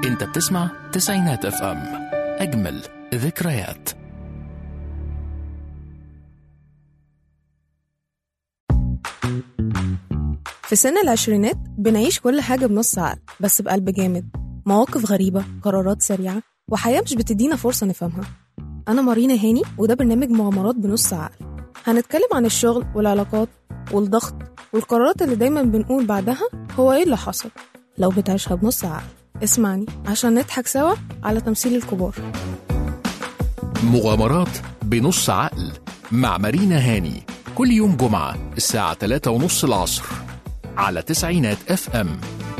انت بتسمع تسعينات اف ام اجمل ذكريات في سن العشرينات بنعيش كل حاجة بنص عقل بس بقلب جامد مواقف غريبة قرارات سريعة وحياة مش بتدينا فرصة نفهمها أنا مارينا هاني وده برنامج مغامرات بنص عقل هنتكلم عن الشغل والعلاقات والضغط والقرارات اللي دايما بنقول بعدها هو إيه اللي حصل لو بتعيشها بنص عقل اسمعني عشان نضحك سوا على تمثيل الكبار مغامرات بنص عقل مع مارينا هاني كل يوم جمعة الساعة 3 ونص العصر على تسعينات اف ام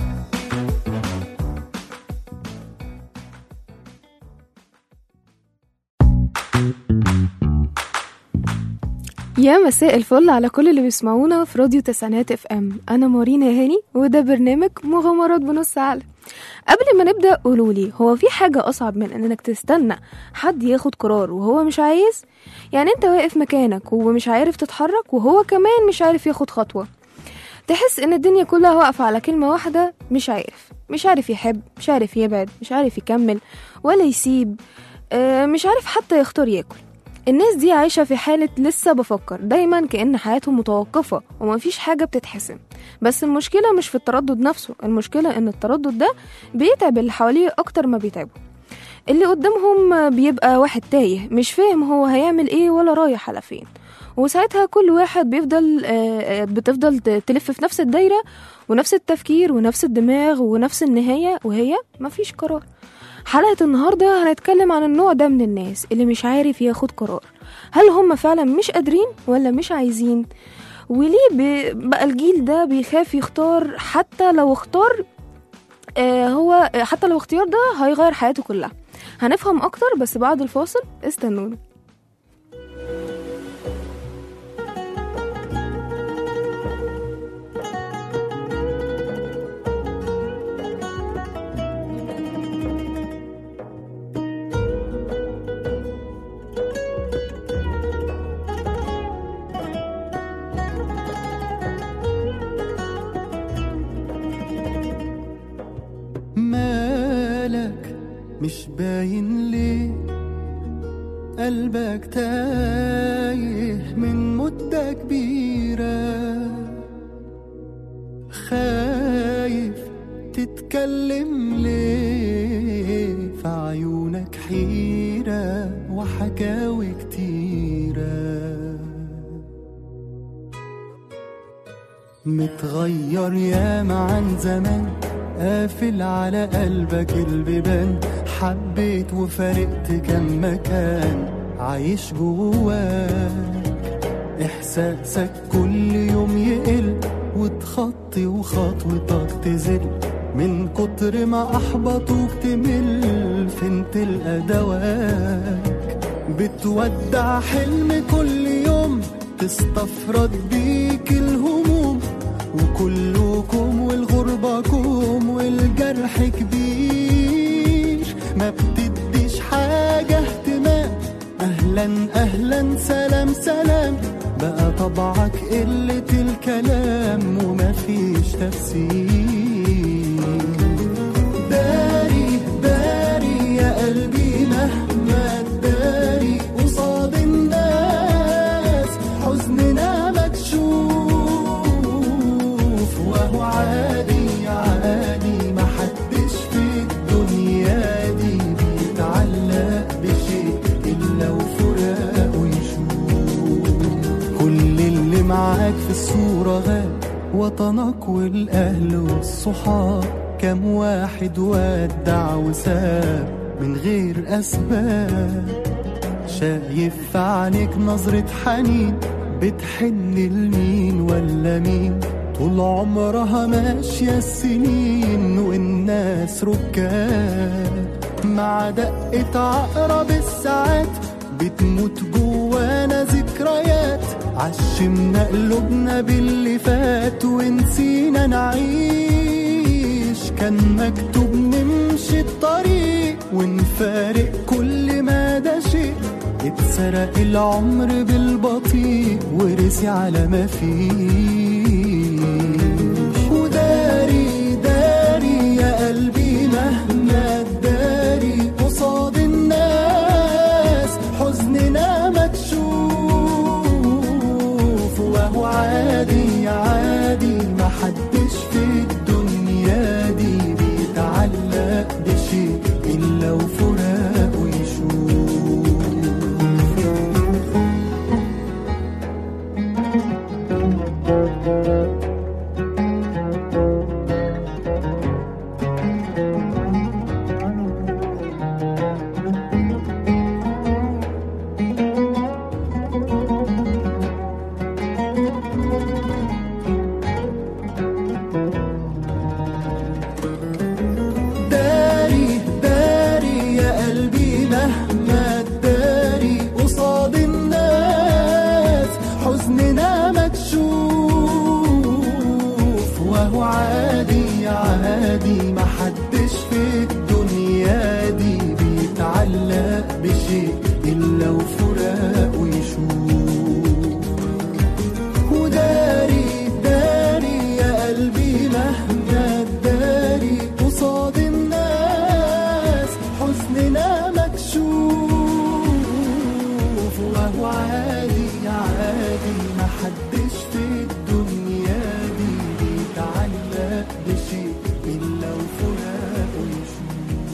يا مساء الفل على كل اللي بيسمعونا في راديو تسعينات اف ام انا مارينا هاني وده برنامج مغامرات بنص عقل قبل ما نبدا قولولي هو في حاجه اصعب من انك تستنى حد ياخد قرار وهو مش عايز يعني انت واقف مكانك ومش عارف تتحرك وهو كمان مش عارف ياخد خطوه تحس ان الدنيا كلها واقفه على كلمه واحده مش عارف مش عارف يحب مش عارف يبعد مش عارف يكمل ولا يسيب آه، مش عارف حتى يختار ياكل الناس دي عايشة في حالة لسه بفكر دايما كأن حياتهم متوقفة ومفيش حاجة بتتحسن بس المشكلة مش في التردد نفسه المشكلة ان التردد ده بيتعب اللي حواليه اكتر ما بيتعبه اللي قدامهم بيبقى واحد تايه مش فاهم هو هيعمل ايه ولا رايح على فين وساعتها كل واحد بيفضل آه، آه، بتفضل ت- تلف في نفس الدايرة ونفس التفكير ونفس الدماغ ونفس النهاية وهي مفيش قرار حلقة النهاردة هنتكلم عن النوع ده من الناس اللي مش عارف ياخد قرار هل هم فعلا مش قادرين ولا مش عايزين وليه ب- بقى الجيل ده بيخاف يختار حتى لو اختار آه هو حتى لو اختيار ده هيغير حياته كلها هنفهم اكتر بس بعد الفاصل استنونا مالك مش باين ليه قلبك تايه من مدة كبيرة خايف تتكلم ليه في عيونك حيرة وحكاوي كتيرة متغير ياما عن زمان قافل على قلبك البيبان حبيت وفارقت كم مكان عايش جواك احساسك كل يوم يقل وتخطي وخطوتك تزل من كتر ما احبطوك تمل فين تلقى دواك بتودع حلم كل يوم تستفرد بيك الهموم وكلكم والغربة كوم والجرح كبير ما بتديش حاجة اهتمام أهلا أهلا سلام سلام بقى طبعك قلة الكلام ومفيش تفسير داري داري يا قلبي مهما تداري قصاد الناس حزننا مكشوف وهو عادي عادي محدش في الدنيا دي بيتعلق بشيء إلا وفراقه يشوف كل اللي معاك في الصورة غاب وطنك والأهل والصحاب كم واحد ودع وساب من غير أسباب شايف في عينيك نظرة حنين بتحن لمين ولا مين طول عمرها ماشية السنين والناس ركاب مع دقة عقرب الساعات بتموت جوانا ذكريات عشمنا قلوبنا باللي فات ونسينا نعيش كان مكتوب نمشي الطريق ونفارق كل ما ده شيء اتسرق العمر بالبطيء ورسي على ما فيه وداري داري يا قلبي مهما محدش في الدنيا دي بيتعلق بشيء إلا وفراقه يشوف داري داري يا قلبي مهما تداري قصاد الناس حزننا مكشوف وهو عادي عادي محدش في الدنيا دي بيتعلق بشيء إلا وفراقه يشوف وداري داري يا قلبي مهما تداري قصاد الناس حزننا مكشوف وهو عادي عادي محدش في الدنيا دي بيتعلق بشيء إلا وفراقه يشوف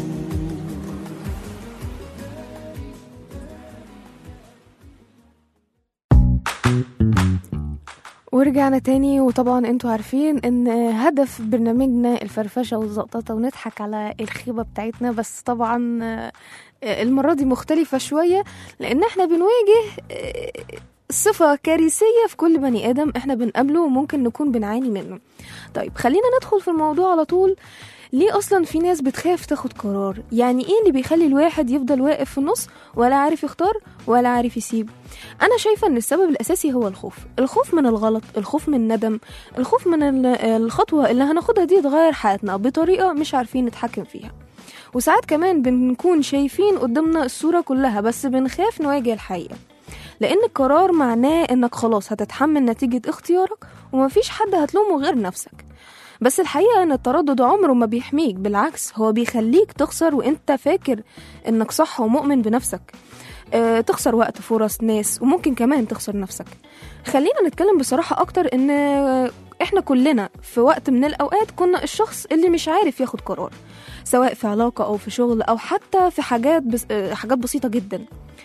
ورجعنا تاني وطبعا انتوا عارفين ان هدف برنامجنا الفرفشة والزقططة ونضحك على الخيبة بتاعتنا بس طبعا آه، المرة دي مختلفة شوية لان احنا بنواجه آه، صفة كارثية في كل بني آدم احنا بنقابله وممكن نكون بنعاني منه طيب خلينا ندخل في الموضوع على طول ليه اصلا في ناس بتخاف تاخد قرار يعني ايه اللي بيخلي الواحد يفضل واقف في النص ولا عارف يختار ولا عارف يسيب انا شايفه ان السبب الاساسي هو الخوف الخوف من الغلط الخوف من الندم الخوف من ال- الخطوه اللي هناخدها دي تغير حياتنا بطريقه مش عارفين نتحكم فيها وساعات كمان بنكون شايفين قدامنا الصوره كلها بس بنخاف نواجه الحقيقه لان القرار معناه انك خلاص هتتحمل نتيجه اختيارك ومفيش حد هتلومه غير نفسك بس الحقيقة إن التردد عمره ما بيحميك بالعكس هو بيخليك تخسر وإنت فاكر إنك صح ومؤمن بنفسك آه، تخسر وقت فرص ناس وممكن كمان تخسر نفسك خلينا نتكلم بصراحة أكتر إن آه، إحنا كلنا في وقت من الأوقات كنا الشخص اللي مش عارف ياخد قرار سواء في علاقة أو في شغل أو حتى في حاجات بس آه، حاجات بسيطة جدا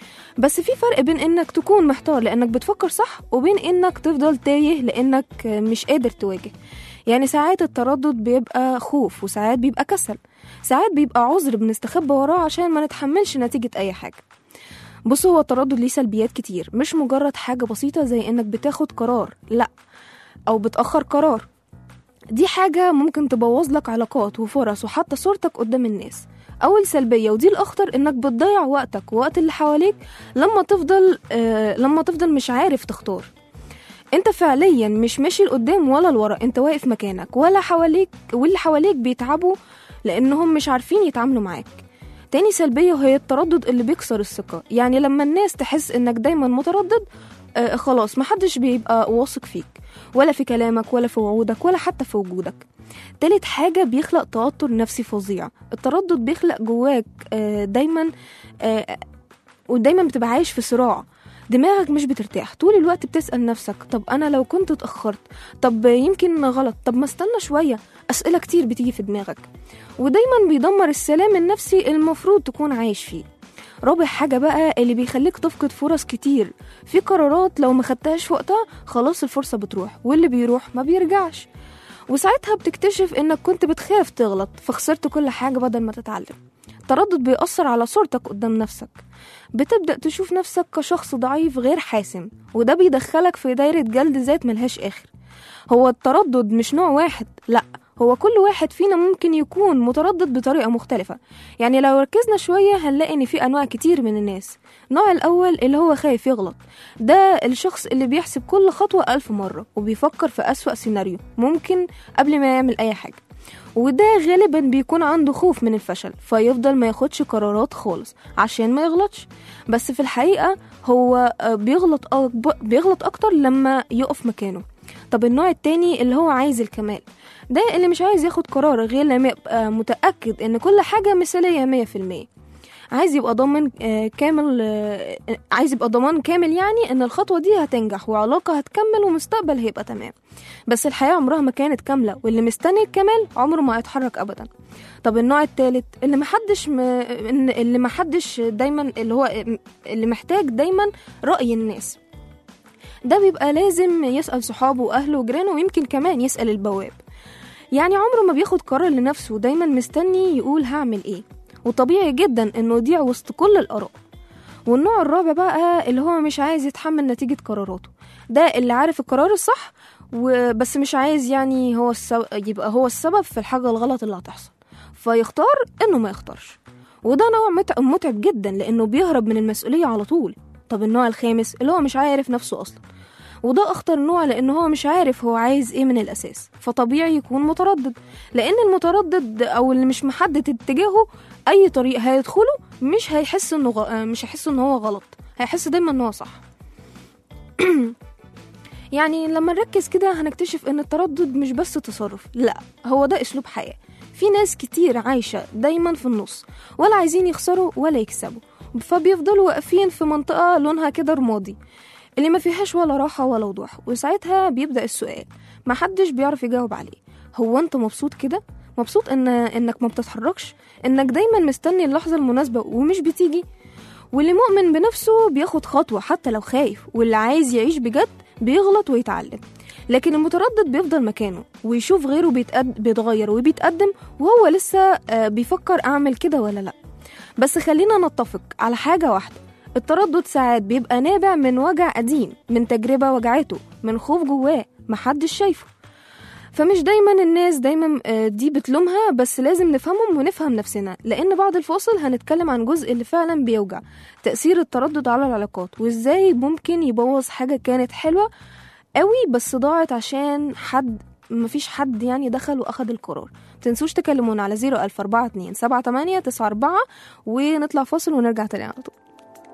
بس في فرق بين انك تكون محتار لانك بتفكر صح وبين انك تفضل تايه لانك مش قادر تواجه يعني ساعات التردد بيبقى خوف وساعات بيبقى كسل ساعات بيبقى عذر بنستخبى وراه عشان ما نتحملش نتيجة أي حاجة بص هو التردد ليه سلبيات كتير مش مجرد حاجة بسيطة زي انك بتاخد قرار لا أو بتأخر قرار دي حاجة ممكن تبوظ لك علاقات وفرص وحتى صورتك قدام الناس أول سلبية ودي الأخطر إنك بتضيع وقتك ووقت اللي حواليك لما تفضل آه لما تفضل مش عارف تختار انت فعليا مش ماشي لقدام ولا لورا انت واقف مكانك ولا حواليك واللي حواليك بيتعبوا لانهم مش عارفين يتعاملوا معاك تاني سلبية وهي التردد اللي بيكسر الثقة يعني لما الناس تحس انك دايما متردد آه خلاص محدش بيبقى واثق فيك ولا في كلامك ولا في وعودك ولا حتى في وجودك تالت حاجة بيخلق توتر نفسي فظيع التردد بيخلق جواك آه دايما آه ودايما بتبقى عايش في صراع دماغك مش بترتاح طول الوقت بتسأل نفسك طب أنا لو كنت اتأخرت طب يمكن غلط طب ما استنى شوية أسئلة كتير بتيجي في دماغك ودايما بيدمر السلام النفسي المفروض تكون عايش فيه رابع حاجة بقى اللي بيخليك تفقد فرص كتير في قرارات لو ما خدتهاش في وقتها خلاص الفرصة بتروح واللي بيروح ما بيرجعش وساعتها بتكتشف انك كنت بتخاف تغلط فخسرت كل حاجة بدل ما تتعلم التردد بيأثر على صورتك قدام نفسك بتبدأ تشوف نفسك كشخص ضعيف غير حاسم وده بيدخلك في دايرة جلد ذات ملهاش آخر هو التردد مش نوع واحد لأ هو كل واحد فينا ممكن يكون متردد بطريقة مختلفة يعني لو ركزنا شوية هنلاقي إن في أنواع كتير من الناس النوع الأول اللي هو خايف يغلط ده الشخص اللي بيحسب كل خطوة ألف مرة وبيفكر في أسوأ سيناريو ممكن قبل ما يعمل أي حاجة وده غالبا بيكون عنده خوف من الفشل فيفضل ما ياخدش قرارات خالص عشان ما يغلطش بس في الحقيقة هو بيغلط أكبر بيغلط أكتر لما يقف مكانه طب النوع التاني اللي هو عايز الكمال ده اللي مش عايز ياخد قرار غير لما يبقى متأكد ان كل حاجة مثالية مية في المية عايز يبقى ضامن آه، كامل آه، عايز يبقى ضمان كامل يعني ان الخطوه دي هتنجح وعلاقه هتكمل ومستقبل هيبقى تمام بس الحياه عمرها ما كانت كامله واللي مستني الكمال عمره ما هيتحرك ابدا طب النوع الثالث اللي محدش م... إن- اللي محدش دايما اللي هو اللي محتاج دايما راي الناس ده بيبقى لازم يسأل صحابه وأهله وجيرانه ويمكن كمان يسأل البواب يعني عمره ما بياخد قرار لنفسه دايما مستني يقول هعمل ايه وطبيعي جدا انه يضيع وسط كل الآراء والنوع الرابع بقى اللي هو مش عايز يتحمل نتيجة قراراته ده اللي عارف القرار الصح وبس مش عايز يعني هو السبب يبقى هو السبب في الحاجة الغلط اللي هتحصل فيختار انه ما يختارش وده نوع متع- متعب جدا لانه بيهرب من المسؤولية على طول طب النوع الخامس اللي هو مش عارف نفسه اصلا وده اخطر نوع لان هو مش عارف هو عايز ايه من الاساس فطبيعي يكون متردد لان المتردد او اللي مش محدد اتجاهه اي طريق هيدخله مش هيحس انه غ... مش هيحس ان هو غلط هيحس دايما ان هو صح يعني لما نركز كده هنكتشف ان التردد مش بس تصرف لا هو ده اسلوب حياة في ناس كتير عايشة دايما في النص ولا عايزين يخسروا ولا يكسبوا فبيفضلوا واقفين في منطقة لونها كده رمادي اللي ما فيهاش ولا راحة ولا وضوح وساعتها بيبدأ السؤال محدش بيعرف يجاوب عليه هو انت مبسوط كده مبسوط ان انك ما بتتحركش انك دايما مستني اللحظة المناسبة ومش بتيجي واللي مؤمن بنفسه بياخد خطوة حتى لو خايف واللي عايز يعيش بجد بيغلط ويتعلم لكن المتردد بيفضل مكانه ويشوف غيره بيتقد... بيتغير وبيتقدم وهو لسه آه، بيفكر أعمل كده ولا لأ بس خلينا نتفق على حاجة واحدة التردد ساعات بيبقى نابع من وجع قديم من تجربة وجعته من خوف جواه محدش شايفه فمش دايما الناس دايما آه، دي بتلومها بس لازم نفهمهم ونفهم نفسنا لان بعد الفاصل هنتكلم عن جزء اللي فعلا بيوجع تأثير التردد على العلاقات وازاي ممكن يبوظ حاجة كانت حلوة قوي بس ضاعت عشان حد مفيش حد يعني دخل واخد القرار متنسوش تكلمونا على 00442 78 94 ونطلع فاصل ونرجع تاني على طول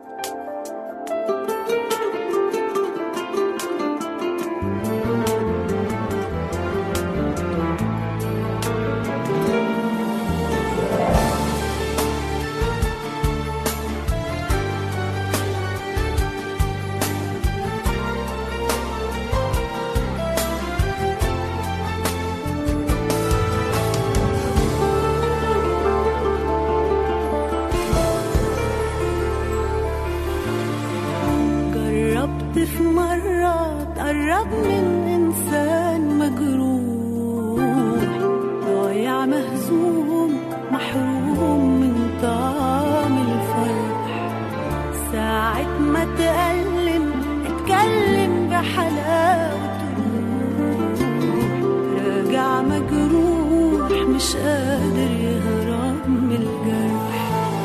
جربت في مرة تقرب من إنسان مجروح ضايع مهزوم محروم من طعم الفرح ساعة ما تألم اتكلم بحلاوة روح راجع مجروح مش قادر يهرب من الجرح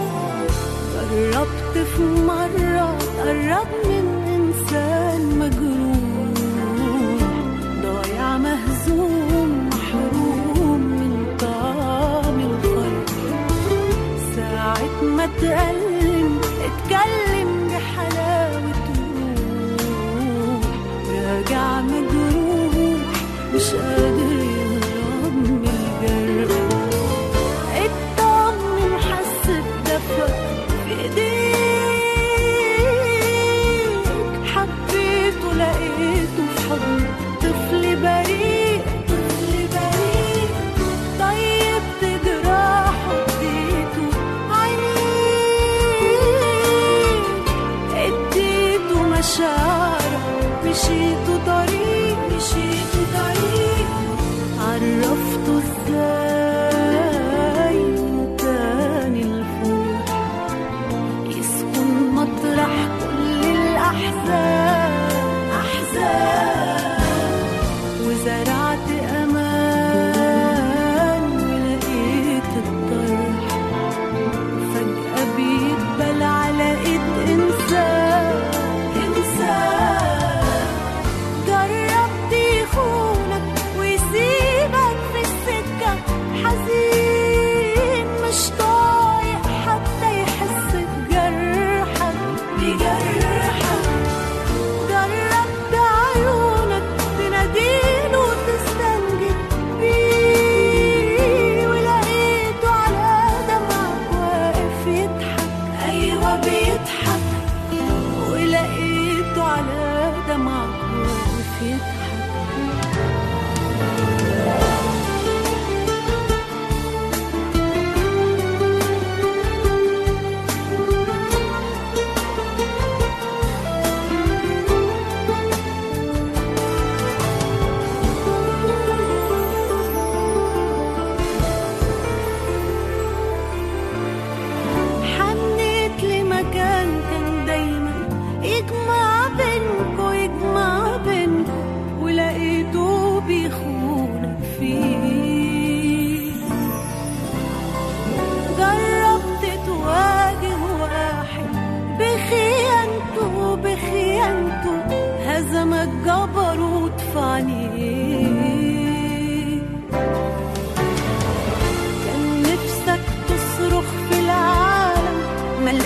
جربت في مرة تقرب من إنسان مجروح ضايع مهزوم محروم من طعم الفرح ساعة ما تألم اتكلم بحلاوة روح راجع مجروح مش قادر يهرب من الجرح اطمن حس بدفى في ايديه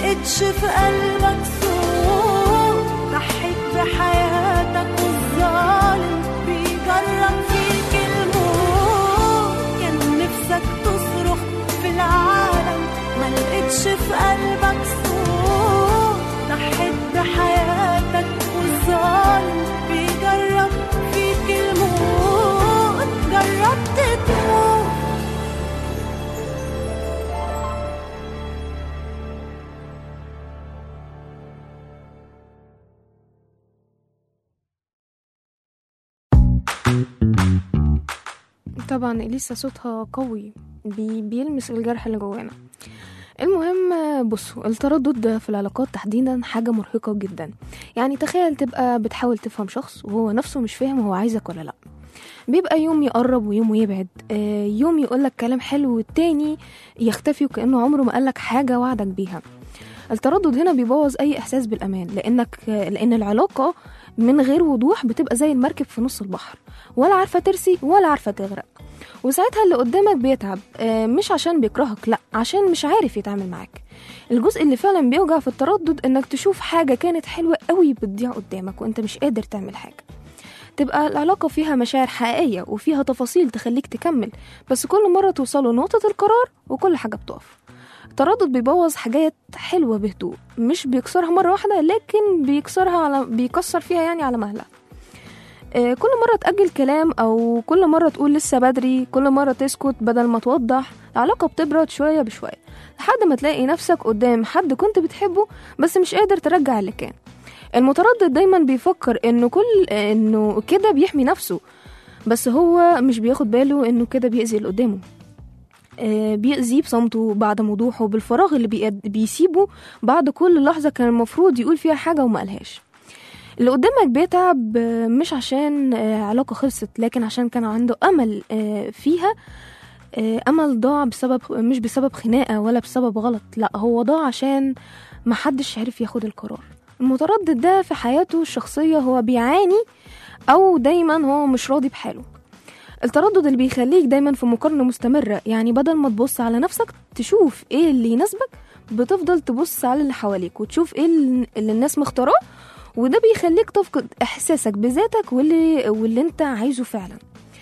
لقيتش في قلبك سوء ضحيت بحياتك والظالم بيجرب فيك الموت كان نفسك تصرخ في العالم ما لقيتش في قلبك سوء ضحيت بحياتك والظالم بيجرب فيك الموت جربت تموت طبعا اليسا صوتها قوي بي بيلمس الجرح اللي جوانا المهم بصوا التردد في العلاقات تحديدا حاجة مرهقة جدا يعني تخيل تبقى بتحاول تفهم شخص وهو نفسه مش فاهم هو عايزك ولا لا بيبقى يوم يقرب ويوم يبعد آه، يوم يقولك كلام حلو والتاني يختفي وكأنه عمره ما قالك حاجة وعدك بيها التردد هنا بيبوظ أي إحساس بالأمان لأنك لأن العلاقة من غير وضوح بتبقى زي المركب في نص البحر ولا عارفة ترسي ولا عارفة تغرق وساعتها اللي قدامك بيتعب آه، مش عشان بيكرهك لا عشان مش عارف يتعامل معاك الجزء اللي فعلا بيوجع في التردد انك تشوف حاجة كانت حلوة قوي بتضيع قدامك وانت مش قادر تعمل حاجة تبقى العلاقة فيها مشاعر حقيقية وفيها تفاصيل تخليك تكمل بس كل مرة توصلوا نقطة القرار وكل حاجة بتقف التردد بيبوظ حاجات حلوة بهدوء مش بيكسرها مرة واحدة لكن بيكسرها على بيكسر فيها يعني على مهلة آه، كل مرة تأجل كلام أو كل مرة تقول لسه بدري كل مرة تسكت بدل ما توضح العلاقة بتبرد شوية بشوية لحد ما تلاقي نفسك قدام حد كنت بتحبه بس مش قادر ترجع اللي كان المتردد دايما بيفكر انه كل انه كده بيحمي نفسه بس هو مش بياخد باله انه كده بيأذي اللي قدامه آه، بيأذيه بصمته بعد وضوحه بالفراغ اللي بيقد- بيسيبه بعد كل لحظة كان المفروض يقول فيها حاجة وما قالهاش اللي قدامك بيتعب آه، مش عشان آه، علاقة خلصت لكن عشان كان عنده أمل آه، فيها آه، أمل ضاع بسبب مش بسبب خناقة ولا بسبب غلط لا هو ضاع عشان محدش عرف ياخد القرار المتردد ده في حياته الشخصية هو بيعاني أو دايما هو مش راضي بحاله التردد اللي بيخليك دايما في مقارنة مستمرة يعني بدل ما تبص على نفسك تشوف ايه اللي يناسبك بتفضل تبص على اللي حواليك وتشوف ايه اللي اللي الناس مختاراه وده بيخليك تفقد احساسك بذاتك واللي واللي انت عايزه فعلا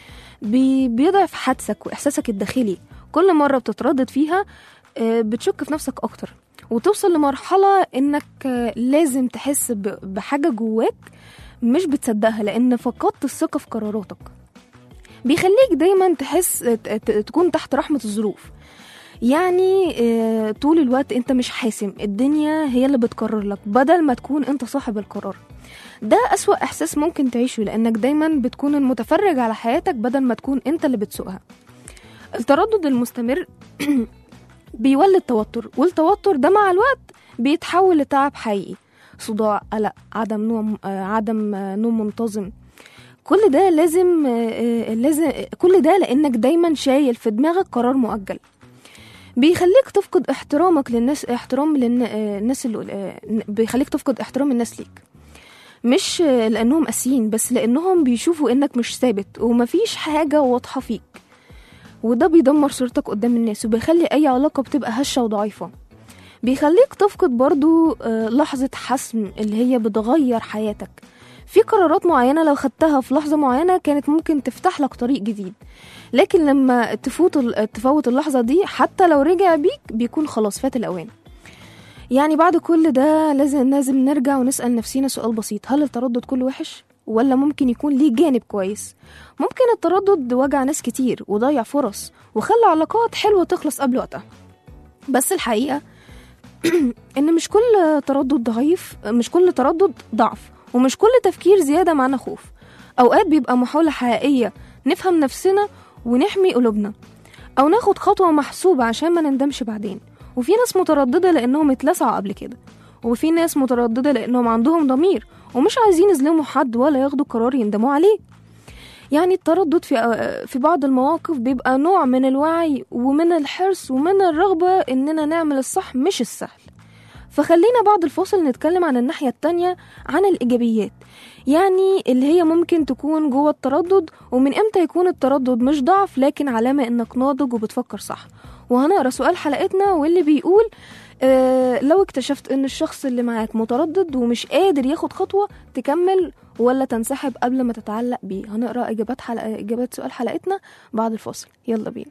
بي بيضعف حدسك واحساسك الداخلي كل مرة بتتردد فيها آه، بتشك في نفسك اكتر وتوصل لمرحلة انك آه، لازم تحس ب- بحاجة جواك مش بتصدقها لان فقدت الثقة في قراراتك بيخليك دايما تحس ت- ت- تكون تحت رحمة الظروف يعني آه، طول الوقت انت مش حاسم الدنيا هي اللي بتقرر لك بدل ما تكون انت صاحب القرار ده أسوأ إحساس ممكن تعيشه لأنك دايما بتكون المتفرج على حياتك بدل ما تكون انت اللي بتسوقها التردد المستمر بيولد توتر والتوتر ده مع الوقت بيتحول لتعب حقيقي صداع قلق عدم نوم آه، عدم آه، نوم منتظم كل ده لازم آه، آه، لازم كل ده لانك دايما شايل في دماغك قرار مؤجل بيخليك تفقد احترامك للناس احترام للناس اللي آه، بيخليك تفقد احترام الناس ليك مش آه، لانهم قاسيين بس لانهم بيشوفوا انك مش ثابت ومفيش حاجه واضحه فيك وده بيدمر صورتك قدام الناس وبيخلي اي علاقه بتبقى هشه وضعيفه بيخليك تفقد برضو آه، لحظة حسم اللي هي بتغير حياتك في قرارات معينة لو خدتها في لحظة معينة كانت ممكن تفتح لك طريق جديد لكن لما تفوت ال- تفوت اللحظة دي حتى لو رجع بيك بيكون خلاص فات الأوان يعني بعد كل ده لازم لازم نرجع ونسأل نفسينا سؤال بسيط هل التردد كله وحش ولا ممكن يكون ليه جانب كويس ممكن التردد وجع ناس كتير وضيع فرص وخلى علاقات حلوة تخلص قبل وقتها بس الحقيقة ان مش كل تردد ضعيف مش كل تردد ضعف ومش كل تفكير زيادة معنا خوف اوقات بيبقى محاولة حقيقية نفهم نفسنا ونحمي قلوبنا او ناخد خطوة محسوبة عشان ما نندمش بعدين وفي ناس مترددة لانهم اتلسعوا قبل كده وفي ناس مترددة لانهم عندهم ضمير ومش عايزين يظلموا حد ولا ياخدوا قرار يندموا عليه يعني التردد في في بعض المواقف بيبقى نوع من الوعي ومن الحرص ومن الرغبة إننا نعمل الصح مش السهل فخلينا بعد الفاصل نتكلم عن الناحية التانية عن الإيجابيات يعني اللي هي ممكن تكون جوه التردد ومن امتى يكون التردد مش ضعف لكن علامة انك ناضج وبتفكر صح وهنقرا سؤال حلقتنا واللي بيقول آه لو اكتشفت ان الشخص اللي معاك متردد ومش قادر ياخد خطوة تكمل ولا تنسحب قبل ما تتعلق بيه هنقرا اجابات حلقة اجابات سؤال حلقتنا بعد الفاصل يلا بينا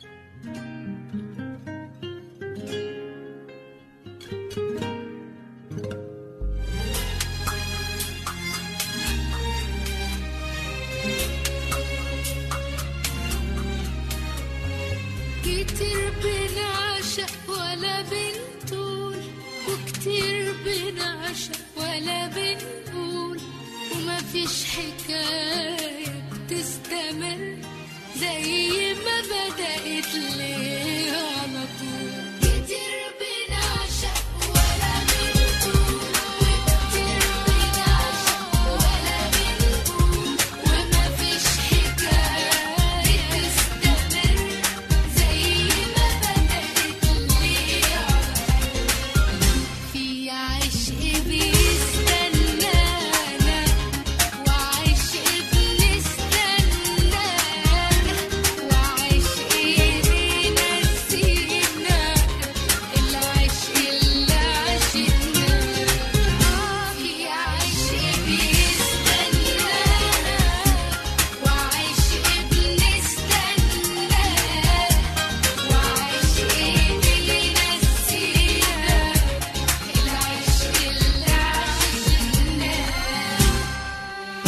كتير بنعشق ولا بنطول وكتير بنعشق ولا بنقول وما فيش حكاية بتستمر زي ما بدأت ليه على طول كتير بنعشق ولا بنطول وكتير بنعشق ولا بنقول وما فيش حكاية بتستمر زي ما بدأت ليه في عشق بيستنانا وعشق بنستنانا وعشق بينسينا العشق اللي عشقنا في عشق بيستنانا وعشق بنستنانا وعشق بينسينا العشق اللي عشقناه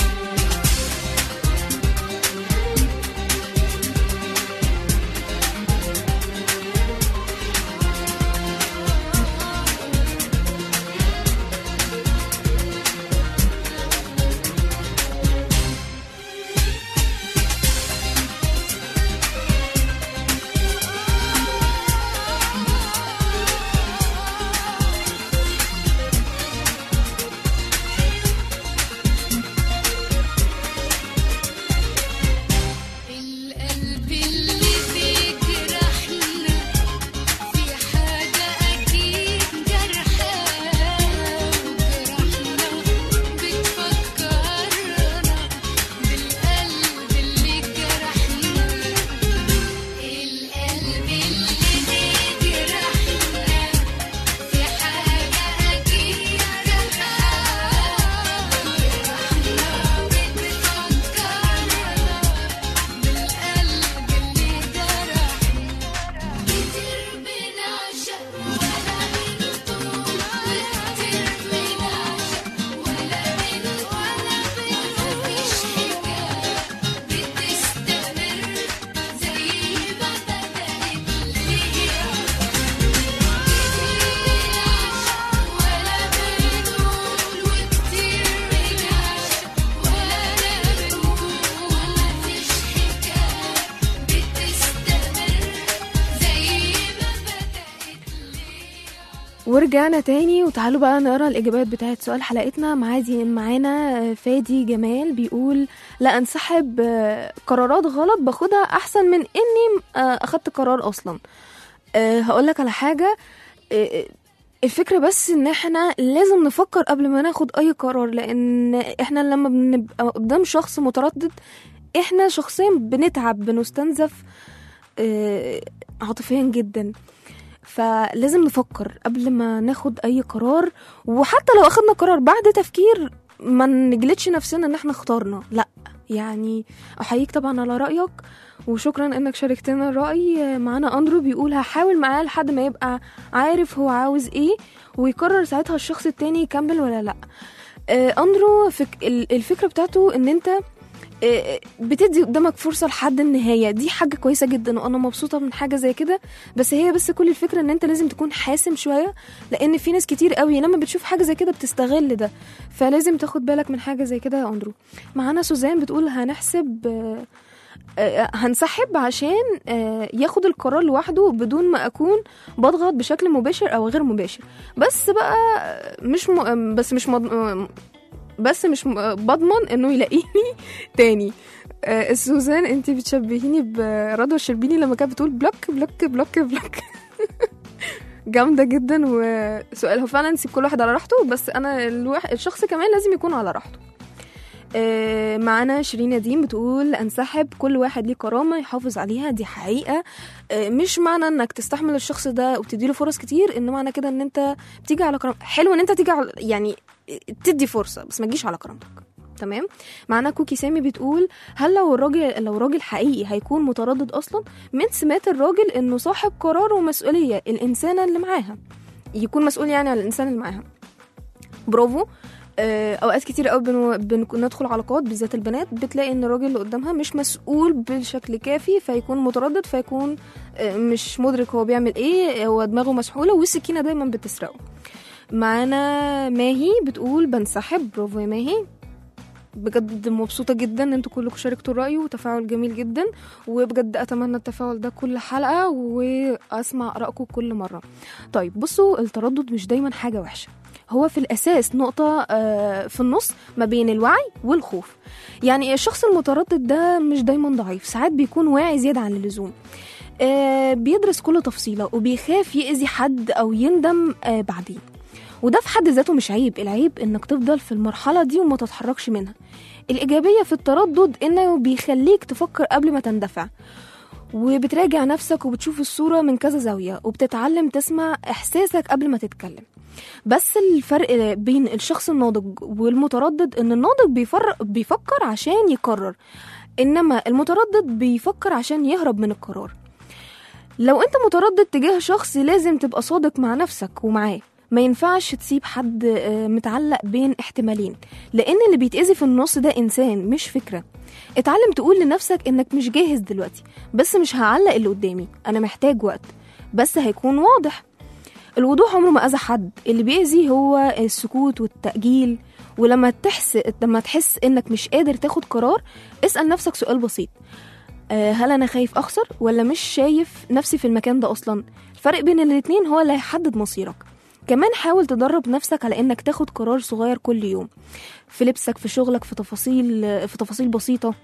القلب اللي بيجرحنا في حاجة أكيد جرحاه وجرحنا بتفكرنا بالقلب اللي جرحنا القلب اللي بيجرحنا في حاجة أكيد جرحاه وجرحنا بتفكرنا بالقلب اللي جرحنا كتير بنعشق ولا بنطول وكتير بنعشق ولا بن ولا مفيش حكاية بتستمر زي ما بدأت ليه كتير بنعشق ولا بنطول وكتير بنعشق ولا بنقول مفيش حكاية بتستمر زي ما بدأت ورجعنا تاني وتعالوا بقى نقرا الاجابات بتاعت سؤال حلقتنا معادي معانا آه، فادي جمال بيقول لا انسحب آه، قرارات غلط باخدها احسن من اني آه، اخدت قرار اصلا هقول لك على حاجه آه، الفكرة بس ان احنا لازم نفكر قبل ما ناخد اي قرار لان احنا لما بنبقى قدام شخص متردد احنا شخصيا بنتعب بنستنزف آه، عاطفيا جدا فلازم نفكر قبل ما ناخد اي قرار وحتى لو اخدنا قرار بعد تفكير ما نجلدش نفسنا ان احنا اخترنا لا يعني احييك طبعا على رايك وشكرا انك شاركتنا الراي معانا اندرو بيقول هحاول معاه لحد ما يبقى عارف هو عاوز ايه ويقرر ساعتها الشخص التاني يكمل ولا لا آه، اندرو فك... ال- الفكره بتاعته ان انت آه، بتدي قدامك فرصه لحد النهايه دي حاجه كويسه جدا وانا مبسوطه من حاجه زي كده بس هي بس كل الفكره ان انت لازم تكون حاسم شويه لان في ناس كتير قوي لما بتشوف حاجه زي كده بتستغل ده فلازم تاخد بالك من حاجه زي كده يا اندرو معانا سوزان بتقول هنحسب آه، آه، هنسحب عشان آه، ياخد القرار لوحده بدون ما اكون بضغط بشكل مباشر او غير مباشر بس بقى مش م... بس مش مض... بس مش م- بضمن انه يلاقيني تاني آه، سوزان انت بتشبهيني برضوى الشربيني لما كانت بتقول بلوك بلوك بلوك بلوك جامدة جدا وسؤال هو فعلا نسيب كل واحد على راحته بس أنا الواحد الشخص كمان لازم يكون على راحته آه، معانا شيرين نديم بتقول انسحب كل واحد ليه كرامة يحافظ عليها دي حقيقة آه، مش معنى انك تستحمل الشخص ده وبتديله فرص كتير ان معنى كده ان انت بتيجي على كرامة حلو ان انت تيجي على يعني تدي فرصة بس ما تجيش على كرامتك تمام معانا كوكي سامي بتقول هل لو الراجل لو راجل حقيقي هيكون متردد اصلا من سمات الراجل انه صاحب قرار ومسؤوليه الانسانه اللي معاها يكون مسؤول يعني عن الانسان اللي معاها برافو آه، اوقات كتير قوي بن... بن... ندخل علاقات بالذات البنات بتلاقي ان الراجل اللي قدامها مش مسؤول بشكل كافي فيكون متردد فيكون آه، مش مدرك هو بيعمل ايه هو دماغه مسحوله والسكينه دايما بتسرقه معانا ماهي بتقول بنسحب برافو يا ماهي بجد مبسوطة جدا ان انتوا كلكم شاركتوا الرأي وتفاعل جميل جدا وبجد اتمنى التفاعل ده كل حلقة واسمع ارائكم كل مرة طيب بصوا التردد مش دايما حاجة وحشة هو في الاساس نقطة آه، في النص ما بين الوعي والخوف يعني الشخص المتردد ده مش دايما ضعيف ساعات بيكون واعي زيادة عن اللزوم آه، بيدرس كل تفصيلة وبيخاف يأذي حد أو يندم آه، بعدين وده في حد ذاته مش عيب العيب انك تفضل في المرحلة دي وما تتحركش منها الإيجابية في التردد إنه بيخليك تفكر قبل ما تندفع وبتراجع نفسك وبتشوف الصورة من كذا زاوية وبتتعلم تسمع إحساسك قبل ما تتكلم بس الفرق بين الشخص الناضج والمتردد إن الناضج بيفر... بيفكر عشان يقرر إنما المتردد بيفكر عشان يهرب من القرار لو انت متردد تجاه شخص لازم تبقى صادق مع نفسك ومعاه ما ينفعش تسيب حد آه، متعلق بين احتمالين لان اللي بيتأذي في النص ده انسان مش فكرة اتعلم تقول لنفسك انك مش جاهز دلوقتي بس مش هعلق اللي قدامي انا محتاج وقت بس هيكون واضح الوضوح عمره ما اذى حد اللي بيأذي هو السكوت والتأجيل ولما تحس لما تحس انك مش قادر تاخد قرار اسأل نفسك سؤال بسيط آه، هل انا خايف اخسر ولا مش شايف نفسي في المكان ده اصلا الفرق بين الاتنين هو اللي هيحدد مصيرك كمان حاول تدرب نفسك على انك تاخد قرار صغير كل يوم في لبسك في شغلك في تفاصيل في تفاصيل بسيطه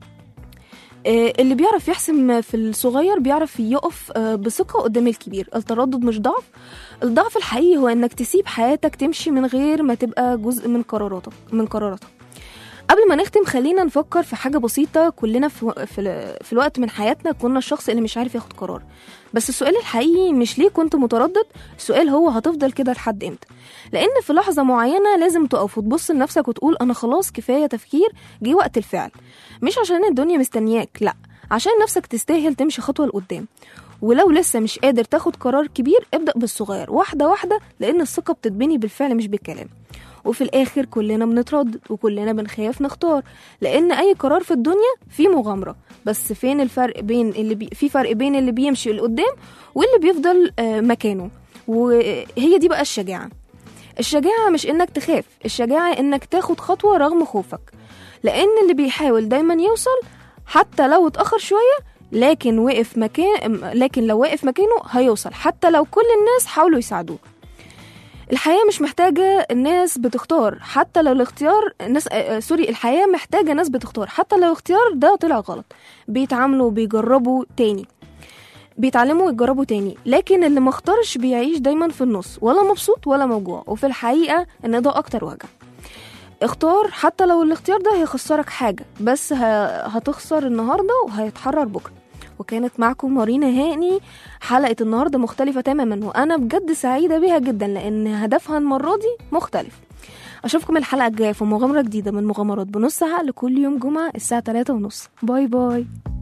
آه، اللي بيعرف يحسم في الصغير بيعرف يقف آه، بثقة قدام الكبير التردد مش ضعف الضعف الحقيقي هو انك تسيب حياتك تمشي من غير ما تبقى جزء من قراراتك من قراراتك قبل ما نختم خلينا نفكر في حاجة بسيطة كلنا في, في, ال- في الوقت من حياتنا كنا الشخص اللي مش عارف ياخد قرار بس السؤال الحقيقي مش ليه كنت متردد السؤال هو هتفضل كده لحد امتى لان في لحظة معينة لازم تقف وتبص لنفسك وتقول انا خلاص كفاية تفكير جه وقت الفعل مش عشان الدنيا مستنياك لا عشان نفسك تستاهل تمشي خطوة لقدام ولو لسه مش قادر تاخد قرار كبير ابدأ بالصغير واحدة واحدة لأن الثقة بتتبني بالفعل مش بالكلام وفي الآخر كلنا بنتردد وكلنا بنخاف نختار لأن أي قرار في الدنيا فيه مغامرة بس فين الفرق بين اللي بي... في فرق بين اللي بيمشي لقدام واللي بيفضل آه، مكانه وهي دي بقى الشجاعة الشجاعة مش إنك تخاف الشجاعة إنك تاخد خطوة رغم خوفك لأن اللي بيحاول دايما يوصل حتى لو اتأخر شوية لكن وقف مكان لكن لو واقف مكانه هيوصل حتى لو كل الناس حاولوا يساعدوه الحياة مش محتاجة الناس بتختار حتى لو الاختيار ناس آه، آه، سوري الحياة محتاجة ناس بتختار حتى لو الاختيار ده طلع غلط بيتعاملوا وبيجربوا تاني بيتعلموا ويجربوا تاني لكن اللي ما اختارش بيعيش دايما في النص ولا مبسوط ولا موجوع وفي الحقيقة ان ده اكتر وجع اختار حتى لو الاختيار ده هيخسرك حاجة بس ه- هتخسر النهاردة وهيتحرر بكرة وكانت معكم مارينا هاني حلقة النهاردة مختلفة تماما وأنا بجد سعيدة بيها جدا لأن هدفها المرة دي مختلف أشوفكم الحلقة الجاية في مغامرة جديدة من مغامرات بنص ساعة لكل يوم جمعة الساعة 3 ونص باي باي